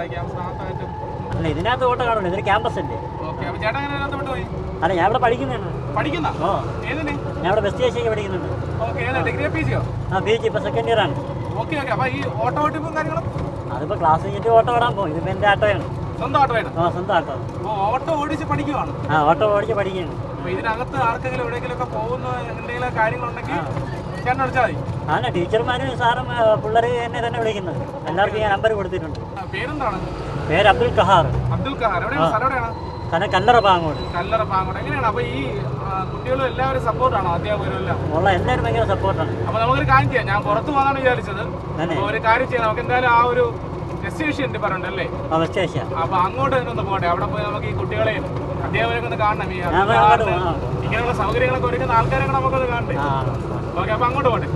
ഈ ക്യാമ്പസിനകത്തായിട്ടും അല്ല ഇതിനകത്ത് ഓട്ടോ കാണുള്ളൂ ഇതൊരു ക്യാമ്പസ് അല്ലേ ഓക്കെ അപ്പോൾ ചേട്ടൻ എങ്ങനെ അതിനകത്ത് വിട്ടുപോയി അല്ല ഞാൻ ഇവിടെ പഠിക്കുന്നതാണ് പഠിക്കുന്ന ഓ ഏതിന് ഞാൻ ഇവിടെ ബെസ്റ്റ് ഏഷ്യയ്ക്ക് പഠിക്കുന്നുണ്ട് ഓക്കെ ഏതാ ഡിഗ്രി പി ജിയോ ആ ബി ജി ഇപ്പോൾ സെക്കൻഡ് ഇയർ ആണ് ഓക്കെ ഓക്കെ അപ്പോൾ ഈ ഓട്ടോ ഓട്ടിപ്പും കാര്യങ്ങളും അതിപ്പോൾ ക്ലാസ് കഴിഞ്ഞിട്ട് ഓട്ടോ ഓടാൻ പോകും ഇതിപ്പോൾ എൻ്റെ ആട്ടോയാണ് സ്വന്തം ഓട്ടോ വേണം ആ സ്വന്തം ആട്ടോ അപ്പോൾ ഓട്ടോ ഓടിച്ച് പഠിക്കുവാണ് ആ ഓട്ടോ ഓടിച്ച് പഠിക്കുകയാണ് അപ്പോൾ ഇതിനകത്ത് ആർക്കെങ്കിലും എവിടെയെങ്കിലും ഒക്കെ പോകുന്ന എന്തെങ്കിലും കാര്യങ്ങളുണ്ടെങ്കിൽ ചേട്ടൻ വിളിച്ചാൽ മതി ആണ് ടീച്ചർമാരും സാറും ആ, പിള്ളേർ എന്നെ തന്നെ വിളിക്കുന്നത് എല്ലാവർക്കും ഞാൻ നമ്പർ കൊടുത്തിട്ടുണ്ട് ആ, പേരെന്താണ് പേര് അബ്ദുൽ കഹാർ അബ്ദുൽ കഹാർ എവിടെയാണ് സ്ഥലം എവിടെയാണ് തന്നെ കല്ലറ പാങ്ങോട് കല്ലറ പാങ്ങോട് എങ്ങനെയാണ് അപ്പോൾ ഈ ആ, കുട്ടികളും എല്ലാവരും സപ്പോർട്ടാണോ അധ്യാപകരും എല്ലാം ഉള്ള എല്ലാവരും ഭയങ്കര സപ്പോർട്ടാണ് അപ്പോൾ നമുക്കൊരു കാര്യം ചെയ്യാം ഞാൻ പുറത്ത് പോകാനാണ് വിചാരിച്ചത് തന്നെ അപ്പോൾ ഒരു കാര്യം ചെയ്യാം നമുക്ക് എന്തായാലും ആ ഒരു ഡെസ്റ്റിനേഷൻ ഉണ്ട് പറഞ്ഞിട്ടല്ലേ ആ ബെസ്റ്റ് ഏഷ്യ അപ്പൊ അങ്ങോട്ട് തന്നെ ഒന്ന് പോകട്ടെ അവിടെ പോയി നമുക്ക് ഈ കുട്ടികളെയും അധ്യാപകരൊക്കെ ഒന്ന് കാണണം ഈ ഞാൻ അധ്യാപകരുടെ അങ്ങോട്ട് പോകാം. ഇങ്ങനെയുള്ള സൗകര്യങ്ങളൊക്കെ ഒരുക്കുന്ന ആൾക്കാരെ നമുക്കൊന്ന് കാണണ്ടേ ആ ഓക്കെ അപ്പൊ അങ്ങോട്ട് പോട്ടെ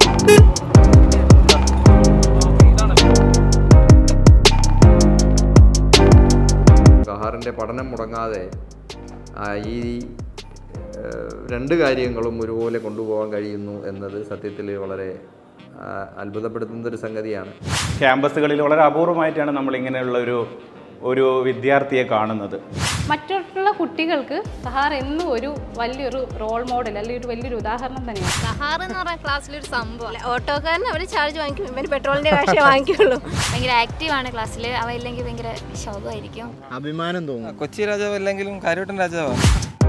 കഹാറിൻ്റെ പഠനം മുടങ്ങാതെ ആ, ഈ ആ, രണ്ട് കാര്യങ്ങളും ഒരുപോലെ കൊണ്ടുപോകാൻ കഴിയുന്നു എന്നത് സത്യത്തിൽ വളരെ ആ, അത്ഭുതപ്പെടുത്തുന്ന ഒരു സംഗതിയാണ് ക്യാമ്പസുകളിൽ വളരെ അപൂർവമായിട്ടാണ് നമ്മൾ ഇങ്ങനെയുള്ള ഒരു ഒരു വിദ്യാർത്ഥിയെ കാണുന്നത് മറ്റുള്ള കുട്ടികൾക്ക് സഹാർ എന്നും ഒരു വലിയൊരു റോൾ മോഡൽ അല്ലെങ്കിൽ ഒരു വലിയൊരു ഉദാഹരണം തന്നെയാണ് സഹാർ എന്ന് പറഞ്ഞ ക്ലാസ്സിലൊരു സംഭവം ഓട്ടോക്കാരന് അവർ ചാർജ് വാങ്ങിക്കും ഇവന് പെട്രോളിന്റെ കാശേ വാങ്ങിക്കുള്ളൂ ഭയങ്കര ആക്റ്റീവാണ് ക്ലാസ്സിൽ അവ ഇല്ലെങ്കിൽ ഭയങ്കര ശോകമായിരിക്കും അഭിമാനം തോന്നും കൊച്ചി രാജാവ് അല്ലെങ്കിലും കാര്യവട്ടൻ രാജാവാണ്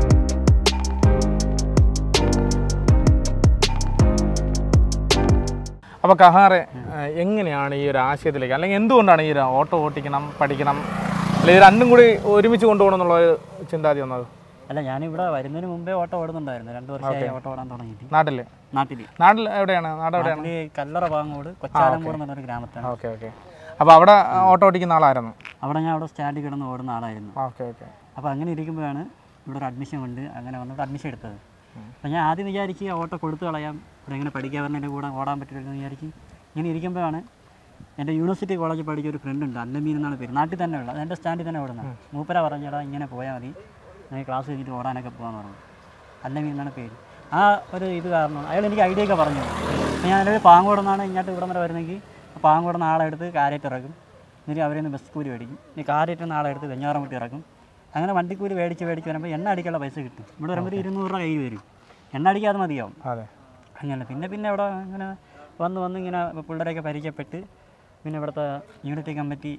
അപ്പൊ കഹാറെ ഏഹ്, എങ്ങനെയാണ് ഈ ഒരു ആശയത്തിലേക്ക് അല്ലെങ്കിൽ എന്തുകൊണ്ടാണ് ഈ ഒരു ഓട്ടോ ഓട്ടിക്കണം പഠിക്കണം അല്ലെങ്കിൽ ഇത് രണ്ടും കൂടി ഒരുമിച്ച് കൊണ്ടുപോകണം എന്നുള്ള ഒരു ചിന്താതി വന്നത് അല്ല ഞാനിവിടെ വരുന്നതിന് മുമ്പേ ഓട്ടോ ഓടുന്നുണ്ടായിരുന്നു രണ്ട് വർഷമായി ഓട്ടോ ഓടാൻ തുടങ്ങിയിട്ട് നാട്ടില് നാട്ടിൽ നാട്ടിൽ എവിടെയാണ് നാട് എവിടെയാണ് നാട്ടിൽ കല്ലറ പാങ്ങോട് കൊച്ചാലമ്പൂർ എന്ന് പറഞ്ഞൊരു ഗ്രാമത്താണ് ഓക്കെ ഓക്കെ അപ്പോൾ അവിടെ ഓട്ടോ ഓടിക്കുന്ന ആളായിരുന്നു അവിടെ ഞാൻ അവിടെ സ്റ്റാൻഡിൽ കിടന്ന് ഓടുന്ന ആളായിരുന്നു ഓക്കെ ഓക്കെ അപ്പോൾ അങ്ങനെ ഇരിക്കുമ്പോഴാണ് ഇവിടെ ഒരു അഡ്മിഷൻ ഉണ്ട് അങ്ങനെ വന്നിട്ട് അഡ്മിഷൻ എടുത്തത് അപ്പോൾ ഞാൻ ആദ്യം വിചാരിച്ച് ആ ഓട്ടോ കൊടുത്തു കളയാം ഇവിടെ എങ്ങനെ പഠിക്കാൻ പറഞ്ഞതിൻ്റെ കൂടെ ഓടാൻ പറ്റില്ലെന്ന് വിചാരിച്ച് ഇങ്ങനെ ഇരിക്കുമ്പോഴാണ് എൻ്റെ യൂണിവേഴ്സിറ്റി കോളേജിൽ പഠിച്ച ഒരു ഫ്രണ്ട് ഉണ്ട് അല്ലമീൻ എന്നാണ് പേര് നാട്ടിൽ തന്നെ ഉള്ളത് എൻ്റെ സ്റ്റാൻഡിൽ തന്നെ ഓടുന്നത് മൂപ്പര പറഞ്ഞടാ ഇങ്ങനെ പോയാൽ മതി ഞാൻ ക്ലാസ് കഴിഞ്ഞിട്ട് ഓടാനൊക്കെ പോകാമെന്ന് പറഞ്ഞു അല്ലമീൻ എന്നാണ് പേര് ആ ഒരു ഇത് കാരണം അയാൾ എനിക്ക് ഐഡിയ ഒക്കെ പറഞ്ഞു അപ്പോൾ ഞാൻ ഒരു പാങ്ങോടെന്നാണ് ഇങ്ങോട്ട് ഇവിടം വരെ വരുന്നെങ്കിൽ പാങ്ങോടുന്ന ആളെ എടുത്ത് കാരറ്റ് ഇറക്കും എന്നിട്ട് അവരിൽ നിന്ന് ബസ് കൂലി മേടിക്കും ഇനി കാരറ്റ് ആളെ എടുത്ത് വെഞ്ഞാറമുട്ടി ഇറക്കും അങ്ങനെ വണ്ടിക്കൂലി മേടിച്ച് മേടിച്ച് വരുമ്പോൾ എണ്ണ അടിക്കാനുള്ള പൈസ കിട്ടും ഇവിടെ വരുമ്പോൾ ഒരു ഇരുന്നൂറ് രൂപ കയ്യിൽ വരും എണ്ണ അടിക്കാതെ മതിയാവും അതെ അങ്ങനെ പിന്നെ പിന്നെ ഇവിടെ ഇങ്ങനെ വന്ന് വന്ന് ഇങ്ങനെ പിള്ളേരെയൊക്കെ പരിചയപ്പെട്ട് പിന്നെ ഇവിടുത്തെ യൂണിറ്റി കമ്മിറ്റി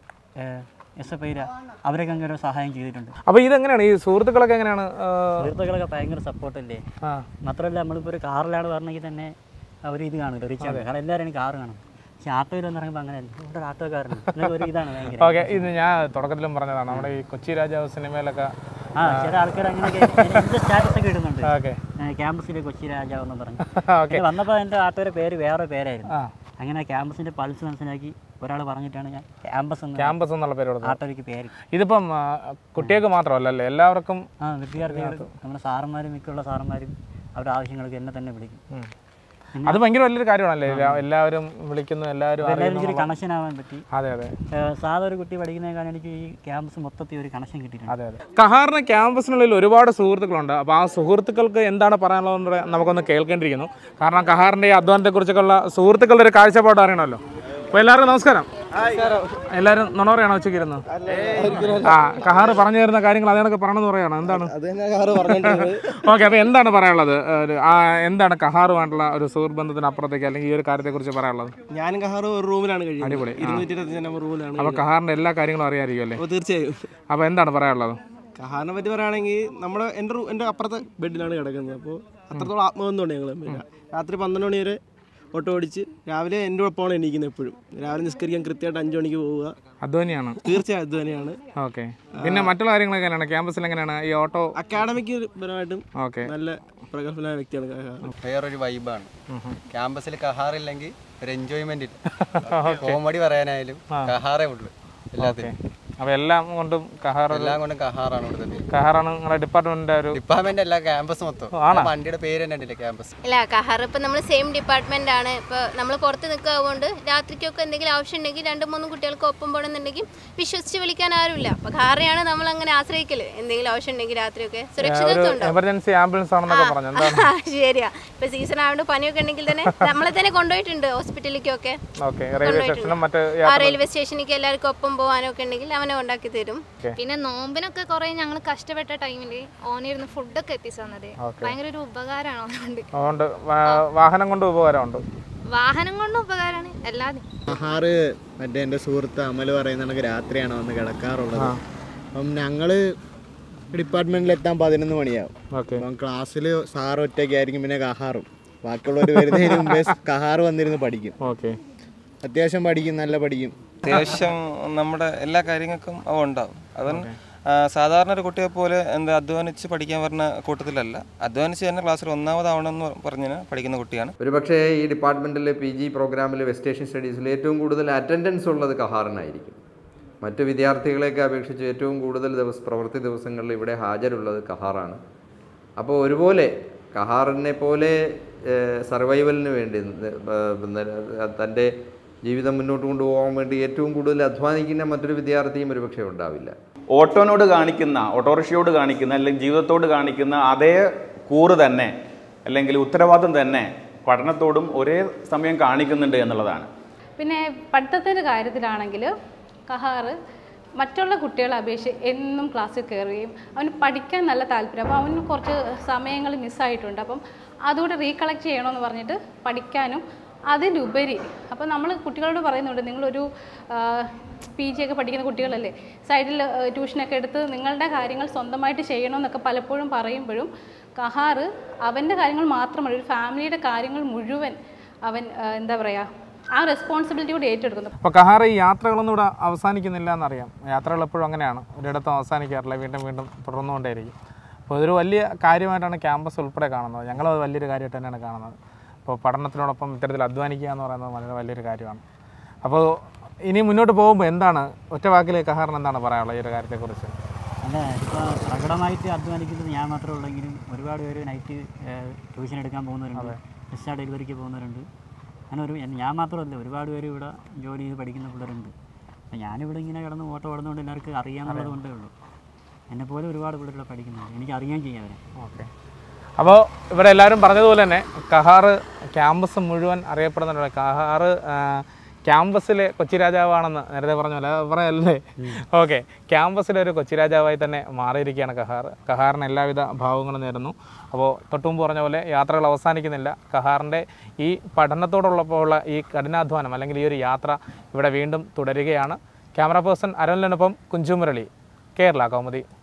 എസ് എഫ് ഐര അവരൊക്കെ അങ്ങനെ ഒരു സഹായം ചെയ്തിട്ടുണ്ട് അപ്പോൾ ഇതെങ്ങനെയാണ് ഈ സുഹൃത്തുക്കളൊക്കെ എങ്ങനെയാണ് ഏഹ്, സുഹൃത്തുക്കളൊക്കെ ഭയങ്കര സപ്പോർട്ടല്ലേ ആ മാത്രമല്ല നമ്മളിപ്പോൾ ഒരു കാറിലാണ് പറഞ്ഞെങ്കിൽ തന്നെ അവർ ഇത് കാണില്ല റീച്ചാർജ് കാരണം എല്ലാവരും കാറ് കാണും പക്ഷേ ആട്ടോയിൽ എന്ന് പറയുമ്പോൾ അങ്ങനെയല്ല ഇവിടെ ഒരു ആട്ടോക്കാരനാണ് ഇതിനൊക്കെ ഒരു ഇതാണ് ഭയങ്കര ഓക്കെ ഇത് ഞാൻ തുടക്കത്തിലും പറഞ്ഞതാണ് നമ്മുടെ ഈ കൊച്ചി രാജാവ് സിനിമയിലൊക്കെ ആ ചില ആൾക്കാർ അങ്ങനെയൊക്കെ എൻ്റെ സ്റ്റാറ്റസ് ഒക്കെ ഇടുന്നുണ്ട് ഓക്കെ ക്യാമ്പസിലെ കൊച്ചി രാജാവ് എന്ന് പറഞ്ഞു ഓക്കെ പിന്നെ വന്നപ്പോൾ എൻ്റെ ആട്ടോയുടെ പേര് വേറെ പേരായിരുന്നു ആ അങ്ങനെ ക്യാമ്പസിൻ്റെ പൾസ് മനസ്സിലാക്കി ഒരാൾ പറഞ്ഞിട്ടാണ് ഞാൻ ക്യാമ്പസ് എന്ന് ക്യാമ്പസ് എന്നുള്ള പേര് കൊടുത്തത് ആട്ടോയ്ക്ക് പേര് ഇതിപ്പം ആ, കുട്ടികൾക്ക് മാത്രമല്ല അല്ലേ എല്ലാവർക്കും ആ വിദ്യാർത്ഥികൾ നമ്മുടെ സാറന്മാരും മിക്കുള്ള സാറന്മാരും അവരുടെ ആവശ്യങ്ങൾക്ക് എന്നെ തന്നെ വിളിക്കും ഉം. അത് ഭയങ്കര വലിയൊരു കാര്യമാണല്ലേ എല്ലാ- എല്ലാവരും വിളിക്കുന്നു എല്ലാവരും എല്ലാവരും അറിയുന്നു എനിക്കൊരു കണക്ഷൻ ആവാൻ പറ്റി അതെ അതെ ഏഹ് സാധാ ഒരു കുട്ടി പഠിക്കുന്നതിനേക്കാൾ എനിക്ക് ഈ ക്യാമ്പസ് മൊത്തത്തിൽ ഒരു കണക്ഷൻ കിട്ടിയിട്ടുണ്ട് അതെ അതെ കഹാറിന് ക്യാമ്പസിനുള്ളിൽ ഒരുപാട് സുഹൃത്തുക്കളുണ്ട് അപ്പോൾ ആ സുഹൃത്തുക്കൾക്ക് എന്താണ് പറയാനുള്ളതെന്ന് കൂടെ നമുക്കൊന്ന് കേൾക്കേണ്ടിയിരിക്കുന്നു കാരണം കഹാറിൻ്റെ ഈ അധ്വാനത്തെക്കുറിച്ചൊക്കെയുള്ള സുഹൃത്തുക്കളുടെ ഒരു കാഴ്ചപ്പാട് അറിയണമല്ലോ അപ്പോൾ എല്ലാവർക്കും നമസ്കാരം എല്ലാവരും നുണ പറയണോ ഉച്ചയ്ക്ക് ഇരുന്ന് ആ കഹാർ പറഞ്ഞു തരുന്ന കാര്യങ്ങൾ അതിനൊക്കെ പറയണമെന്ന് പറയണം എന്താണ് അത് തന്നെ കാറ് പറഞ്ഞിട്ടുണ്ട് ഓക്കെ അപ്പോൾ എന്താണ് പറയാനുള്ളത് ഒരു, ആ, എന്താണ് കഹാറുമായിട്ടുള്ള ഒരു സുഹൃത്ത് അപ്പുറത്തേക്ക് അല്ലെങ്കിൽ ഈ ഒരു കാര്യത്തെക്കുറിച്ച് പറയാനുള്ളത് ഞാനും കഹാറും ഒരു റൂമിലാണ് അടിപൊളി. കഴിയുന്നത് ആ. ഇരുന്നൂറ്റി ഇരുപത്തി നമ്പർ റൂമിലാണ് അപ്പോൾ കഹാറിൻ്റെ എല്ലാ കാര്യങ്ങളും അറിയാമായിരിക്കും അല്ലേ അപ്പോൾ തീർച്ചയായും അപ്പോൾ എന്താണ് പറയാനുള്ളത് കഹാറിനെ പറ്റി പറയുകയാണെങ്കിൽ നമ്മുടെ എൻ്റെ റൂ എൻ്റെ അപ്പുറത്തെ ബെഡിലാണ് കിടക്കുന്നത് അപ്പോൾ അത്രത്തോളം ആത്മബന്ധമുണ്ട് ഞങ്ങൾ തമ്മിൽ രാത്രി പന്ത്രണ്ട് മണി വരെ ഓട്ടോ ഓടിച്ച് രാവിലെ എൻ്റെ ഒപ്പമാണ് എണീക്കുന്നത് എപ്പോഴും രാവിലെ നിസ്കരിക്കാൻ കൃത്യമായിട്ട് അഞ്ച് മണിക്ക് പോവുക അധ്വാനിയാണ് തീർച്ചയായും അത് തന്നെയാണ് ഓക്കെ പിന്നെ മറ്റുള്ള കാര്യങ്ങളൊക്കെ എങ്ങനെയാണ് ക്യാമ്പസിൽ എങ്ങനെയാണ് ഈ ഓട്ടോ അക്കാഡമിക് പരമായിട്ടും ഓക്കെ നല്ല പ്രഗത്ഭനായ വ്യക്തിയാണ് കഹാർ വേറൊരു വൈബാണ് ക്യാമ്പസിൽ കഹാറില്ലെങ്കിൽ ഒരു എൻജോയ്മെന്റ് ഇല്ല കോമഡി പറയാനായാലും കഹാറേ ഉള്ളൂ എല്ലാത്തിനും അപ്പോൾ എല്ലാം കൊണ്ടും കഹാർ എല്ലാം കൊണ്ടും കഹാറാണ് ഇവിടുത്തെ പേര് കഹാറാണ് നിങ്ങളുടെ ഡിപ്പാർട്ട്മെൻറ്റിൻ്റെ ഒരു ഡിപ്പാർട്ട്മെന്റ് അല്ല ക്യാമ്പസ് മൊത്തം ആണോ? വണ്ടിയുടെ പേര് തന്നെ ഉണ്ടല്ലേ ക്യാമ്പസ് ഇല്ല കഹാർ ഇപ്പം നമ്മൾ സെയിം ഡിപ്പാർട്ട്മെന്റ് ആണ് ഇപ്പോൾ നമ്മൾ പുറത്ത് നിൽക്കാവുകൊണ്ട് രാത്രിക്കൊക്കെ എന്തെങ്കിലും ആവശ്യം ഉണ്ടെങ്കിൽ രണ്ട് മൂന്ന് കുട്ടികൾക്ക് ഒപ്പം പോകണമെന്നുണ്ടെങ്കിൽ വിശ്വസിച്ച് വിളിക്കാൻ ആരുമില്ല അപ്പോൾ കാറിനെയാണ് നമ്മൾ അങ്ങനെ ആശ്രയിക്കല് എന്തെങ്കിലും ആവശ്യം ഉണ്ടെങ്കിൽ രാത്രിയൊക്കെ ഒരു സുരക്ഷിതത്വം ഉണ്ടാവും എമർജൻസി ആംബുലൻസ് ആണെന്നൊക്കെ പറഞ്ഞു എന്താണ് ശരിയാ ഇപ്പൊ സീസൺ ആയതുകൊണ്ട് പനിയൊക്കെ ഉണ്ടെങ്കിൽ തന്നെ നമ്മളെ തന്നെ കൊണ്ടുപോയിട്ടുണ്ട് ഹോസ്പിറ്റലിലേക്കൊക്കെ ഓക്കെ റെയിൽവേ സ്റ്റേഷനിലും മറ്റ് ആ റെയിൽവേ സ്റ്റേഷനിലേക്ക് എല്ലാവർക്കും ഒപ്പം പോകാനൊക്കെ ഉണ്ടെങ്കിൽ അവനെ ഉണ്ടാക്കി തരും പിന്നെ നോമ്പിനൊക്കെ കുറെ ഞങ്ങൾ കഷ്ടപ്പെട്ട ടൈമിൽ ഓനിരുന്ന് ഫുഡൊക്കെ എത്തിച്ചു തന്നത് ഭയങ്കര ഒരു ഉപകാരമാണ് അതുകൊണ്ട് അതുകൊണ്ട് വാ- വാഹനം കൊണ്ട് ഉപകാരമുണ്ട് വാഹനം കൊണ്ടും ഉപകാരമാണ് എല്ലാതും ആഹാറ് മറ്റേ എൻ്റെ സുഹൃത്ത് അമൽ പറയുന്ന കണക്ക് രാത്രിയാണ് വന്ന് കിടക്കാറുള്ളത് അപ്പം ഞങ്ങൾ ഡിപ്പാർട്ട്മെൻറ്റിൽ എത്താൻ പതിനൊന്ന് മണിയാവും ഓക്കെ അപ്പം ക്ലാസ്സിൽ സാർ ഒറ്റയ്ക്കായിരിക്കും പിന്നെ കഹാറും ബാക്കിയുള്ളവർ വരുന്നതിന് മുമ്പേ കഹാർ വന്നിരുന്ന് പഠിക്കും ഓക്കെ അത്യാവശ്യം പഠിക്കും നല്ല പഠിക്കും അത്യാവശ്യം നമ്മുടെ എല്ലാ കാര്യങ്ങൾക്കും അവ ഉണ്ടാവും അവൻ ആ, സാധാരണ ഒരു കുട്ടിയെ പോലെ എന്താ അധ്വാനിച്ച് പഠിക്കാൻ പറഞ്ഞ കൂട്ടത്തിലല്ല അധ്വാനിച്ച് തന്നെ ക്ലാസ്സിൽ ഒന്നാമതാവണമെന്ന് പറഞ്ഞ് പഠിക്കുന്ന കുട്ടിയാണ് ഒരു പക്ഷേ ഈ ഡിപ്പാർട്ട്മെൻറ്റിലെ പി ജി പ്രോഗ്രാമിൽ വെസ്റ്റേഷൻ സ്റ്റഡീസിൽ ഏറ്റവും കൂടുതൽ അറ്റൻഡൻസ് ഉള്ളത് കഹാറിനായിരിക്കും മറ്റ് വിദ്യാർത്ഥികളെയൊക്കെ അപേക്ഷിച്ച് ഏറ്റവും കൂടുതൽ ദിവസ പ്രവൃത്തി ദിവസങ്ങളിൽ ഇവിടെ ഹാജരുള്ളത് കഹാറാണ് അപ്പോൾ ഒരുപോലെ കഹാറിനെ പോലെ സർവൈവലിന് വേണ്ടി തൻ്റെ ജീവിതം മുന്നോട്ട് കൊണ്ടുപോകാൻ വേണ്ടി ഏറ്റവും കൂടുതൽ അധ്വാനിക്കുന്ന മറ്റൊരു വിദ്യാർത്ഥിയും ഒരുപക്ഷെ ഉണ്ടാവില്ല ഓട്ടോനോട് കാണിക്കുന്ന ഓട്ടോറിക്ഷയോട് കാണിക്കുന്ന അല്ലെങ്കിൽ ജീവിതത്തോട് കാണിക്കുന്ന അതേ കൂറ് തന്നെ അല്ലെങ്കിൽ ഉത്തരവാദിത്വം തന്നെ പഠനത്തോടും ഒരേ സമയം കാണിക്കുന്നുണ്ട് എന്നുള്ളതാണ് പിന്നെ പഠിത്തത്തിൻ്റെ കാര്യത്തിലാണെങ്കിൽ കഹാറ് മറ്റുള്ള കുട്ടികളെ അപേക്ഷിച്ച് എന്നും ക്ലാസ്സിൽ കയറുകയും അവന് പഠിക്കാൻ നല്ല താല്പര്യം അപ്പോൾ അവന് കുറച്ച് സമയങ്ങൾ മിസ്സായിട്ടുണ്ട് അപ്പം അതുകൂടെ റീകളക്ട് ചെയ്യണമെന്ന് പറഞ്ഞിട്ട് പഠിക്കാനും അതിലുപരി അപ്പോൾ നമ്മൾ കുട്ടികളോട് പറയുന്നുണ്ട് നിങ്ങളൊരു പി ജി ഒക്കെ പഠിക്കുന്ന കുട്ടികളല്ലേ സൈഡിൽ ട്യൂഷനൊക്കെ എടുത്ത് നിങ്ങളുടെ കാര്യങ്ങൾ സ്വന്തമായിട്ട് ചെയ്യണമെന്നൊക്കെ പലപ്പോഴും പറയുമ്പോഴും കഹാറ് അവൻ്റെ കാര്യങ്ങൾ മാത്രമല്ല ഒരു ഫാമിലിയുടെ കാര്യങ്ങൾ മുഴുവൻ അവൻ ആ, എന്താ പറയുക ആ റെസ്പോൺസിബിലിറ്റി കൂടി ഏറ്റെടുക്കുന്നു അപ്പോൾ കഹാർ ഈ യാത്രകളൊന്നും ഇവിടെ അവസാനിക്കുന്നില്ല എന്നറിയാം യാത്രകൾ എപ്പോഴും അങ്ങനെയാണ് ഒരിടത്തും അവസാനിക്കാറില്ല വീണ്ടും വീണ്ടും തുടർന്നുകൊണ്ടേയിരിക്കും അപ്പോൾ ഇതൊരു വലിയ കാര്യമായിട്ടാണ് ക്യാമ്പസ് ഉൾപ്പെടെ കാണുന്നത് ഞങ്ങളത് വലിയൊരു കാര്യമായിട്ട് തന്നെയാണ് കാണുന്നത് അപ്പോൾ പഠനത്തിനോടൊപ്പം ഇത്തരത്തിൽ അധ്വാനിക്കുക എന്ന് പറയുന്നത് വളരെ വലിയൊരു കാര്യമാണ് അപ്പോൾ ഇനി മുന്നോട്ട് പോകുമ്പോൾ എന്താണ് ഒറ്റ വാക്കിൽ കഹാറിന് എന്താണ് പറയാനുള്ളത് ഈ ഒരു കാര്യത്തെക്കുറിച്ച് അല്ല ഇപ്പോൾ പ്രകടമായിട്ട് അധ്വാനിക്കുന്നത് ഞാൻ മാത്രമേ ഉള്ളെങ്കിലും ഒരുപാട് പേര് നൈറ്റ് ട്യൂഷൻ എടുക്കാൻ പോകുന്നവരുണ്ട് എക്സ്ട്രാ ഡെലിവറിക്ക് പോകുന്നവരുണ്ട് അങ്ങനെ ഒരു ഞാൻ മാത്രമല്ല ഒരുപാട് പേര് ഇവിടെ ജോലി ചെയ്ത് പഠിക്കുന്ന പിള്ളേരുണ്ട് അപ്പം ഞാനിവിടെ ഇങ്ങനെ കിടന്ന് ഓട്ടോ ഓടുന്നതുകൊണ്ട് എല്ലാവർക്കും അറിയാമെന്നുള്ളത് കൊണ്ടേ ഉള്ളൂ എന്നെപ്പോലെ ഒരുപാട് പിള്ളേർ പഠിക്കുന്നുണ്ട് എനിക്ക് അറിയാൻ ചെയ്യാം അവരെ ഓക്കെ അപ്പോൾ ഇവിടെ എല്ലാവരും പറഞ്ഞതുപോലെ തന്നെ കഹാറ് ക്യാമ്പസ് മുഴുവൻ അറിയപ്പെടുന്നുണ്ട് കഹാറ് ആ, ക്യാമ്പസിലെ കൊച്ചി രാജാവാണെന്ന് നേരത്തെ പറഞ്ഞ പോലെ അത് പറയല്ലേ ഓക്കെ ക്യാമ്പസിലെ ഒരു കൊച്ചി രാജാവായി തന്നെ മാറിയിരിക്കുകയാണ് കഹാർ കഹാറിന് എല്ലാവിധ ഭാവങ്ങളും നേരുന്നു അപ്പോൾ തൊട്ടുമുമ്പ് പറഞ്ഞ പോലെ യാത്രകൾ അവസാനിക്കുന്നില്ല കഹാറിൻ്റെ ഈ പഠനത്തോടുള്ളപ്പോൾ ഉള്ള ഈ കഠിനാധ്വാനം അല്ലെങ്കിൽ ഈ ഒരു യാത്ര ഇവിടെ വീണ്ടും തുടരുകയാണ് ക്യാമറ പേഴ്സൺ അരുണിനൊപ്പം കുഞ്ചുമുരളി കേരള കൗമുദി